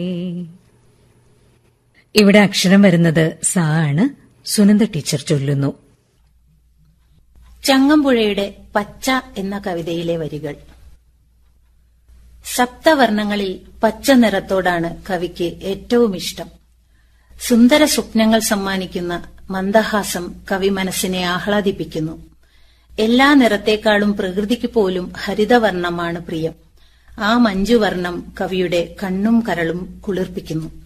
ഇവിടെ അക്ഷരം വരുന്നത് സാ ആണ് സുനന്ദ ടീച്ചർ ചൊല്ലുന്നു ചങ്ങമ്പുഴയുടെ പച്ച എന്ന കവിതയിലെ വരികൾ സപ്തവർണ്ണങ്ങളിൽ പച്ച നിറത്തോടാണ് കവിക്ക് ഏറ്റവും ഇഷ്ടം സുന്ദര സ്വപ്നങ്ങൾ സമ്മാനിക്കുന്ന മന്ദഹാസം കവി മനസ്സിനെ ആഹ്ലാദിപ്പിക്കുന്നു എല്ലാ നിറത്തെക്കാളും പ്രകൃതിക്ക് പോലും ഹരിതവർണ്ണമാണ് പ്രിയം ആ മഞ്ജുവർണ്ണം കവിയുടെ കണ്ണും കരളും കുളിർപ്പിക്കുന്നു